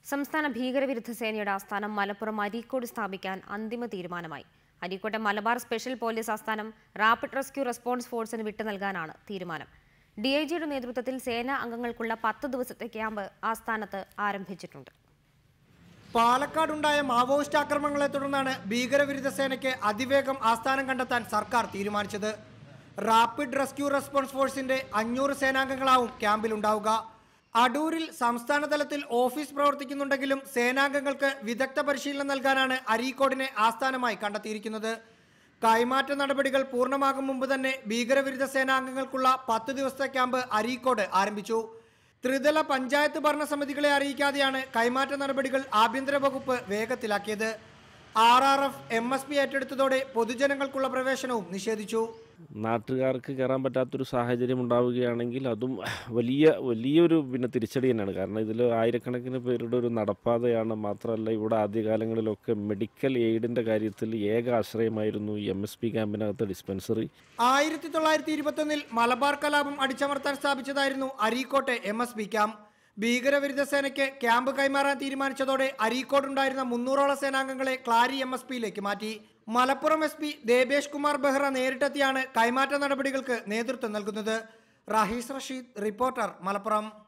സംസ്ഥാന ഭീകരവിരുദ്ധ സേനയുടെ ആസ്ഥാനം മലപ്പുറം അരീക്കോട് സ്ഥാപിക്കാൻ അന്തിമ തീരുമാനമായി അരീക്കോട്ടെ മലബാർ സ്പെഷ്യൽ പോലീസ് ആസ്ഥാനം റാപ്പിഡ് റെസ്ക്യൂ റെസ്പോൺസ് ഫോഴ്സിന് വിട്ടു നൽകാനാണ് തീരുമാനം ഡി ഐ ജിയുടെ നേതൃത്വത്തിൽ സേനാ അംഗങ്ങൾക്കുള്ള പത്ത് ദിവസത്തെ ക്യാമ്പ് ആസ്ഥാനത്ത് ആരംഭിച്ചിട്ടുണ്ട് പാലക്കാടുണ്ടായ മാവോയിസ്റ്റ് ആക്രമണങ്ങളെ തുടർന്നാണ് ഭീകരവിരുദ്ധ സേനയ്ക്ക് അതിവേഗം ആസ്ഥാനം കണ്ടെത്താൻ സർക്കാർ തീരുമാനിച്ചത് റാപ്പിഡ് റെസ്ക്യൂ റെസ്പോൺസ് ഫോഴ്സിന്റെ അഞ്ഞൂറ് സേനാംഗങ്ങളാവും ക്യാമ്പിലുണ്ടാവുക അടൂരിൽ സംസ്ഥാന തലത്തിൽ ഓഫീസ് പ്രവർത്തിക്കുന്നുണ്ടെങ്കിലും സേനാംഗങ്ങൾക്ക് വിദഗ്ധ പരിശീലനം നൽകാനാണ് അരീക്കോടിനെ ആസ്ഥാനമായി കണ്ടെത്തിയിരിക്കുന്നത് കൈമാറ്റ നടപടികൾ പൂർണ്ണമാകും മുമ്പ് തന്നെ ഭീകരവിരുദ്ധ സേനാംഗങ്ങൾക്കുള്ള പത്ത് ദിവസത്തെ ക്യാമ്പ് അരീക്കോട് ആരംഭിച്ചു ത്രിതല പഞ്ചായത്ത് ഭരണസമിതികളെ അറിയിക്കാതെയാണ് കൈമാറ്റ നടപടികൾ ആഭ്യന്തര വകുപ്പ് വേഗത്തിലാക്കിയത് R R F M S P ഏറ്റെടുത്തതോടെ പൊതുജനങ്ങൾക്കുള്ള പ്രവേശനവും നിഷേധിച്ചു നാട്ടുകാർക്ക് കയറാൻ പറ്റാത്തൊരു സാഹചര്യം ഉണ്ടാവുകയാണെങ്കിൽ അതും വലിയ വലിയൊരു പിന്നെ തിരിച്ചടി തന്നെയാണ് കാരണം ഇതിൽ ആയിരക്കണക്കിന് പേരുടെ ഒരു നടപ്പാതയാണ് മാത്രമല്ല ഇവിടെ ആദ്യകാലങ്ങളിലൊക്കെ മെഡിക്കൽ എയ്ഡിൻ്റെ കാര്യത്തിൽ ഏക ആശ്രയമായിരുന്നു ഈ എം എസ് പി ക്യാമ്പിനകത്ത് ഡിസ്പെൻസറി ആയിരത്തി തൊള്ളായിരത്തി ഇരുപത്തൊന്നിൽ മലബാർ കലാപം അടിച്ചമർത്താൻ സ്ഥാപിച്ചതായിരുന്നു അരീക്കോട്ടെ എം എസ് പി ക്യാമ്പ് ഭീകരവിരുദ്ധ സേനയ്ക്ക് ക്യാമ്പ് കൈമാറാൻ തീരുമാനിച്ചതോടെ അരീക്കോടുണ്ടായിരുന്ന മുന്നൂറോളം സേനാംഗങ്ങളെ ക്ലാരി എം എസ് പിയിലേക്ക് മാറ്റി മലപ്പുറം എസ് പി ദേബേഷ് കുമാർ ബെഹ്റ നേരിട്ടെത്തിയാണ് കൈമാറ്റ നടപടികൾക്ക് നേതൃത്വം നൽകുന്നത് റഹീസ് റഷീദ് റിപ്പോർട്ടർ മലപ്പുറം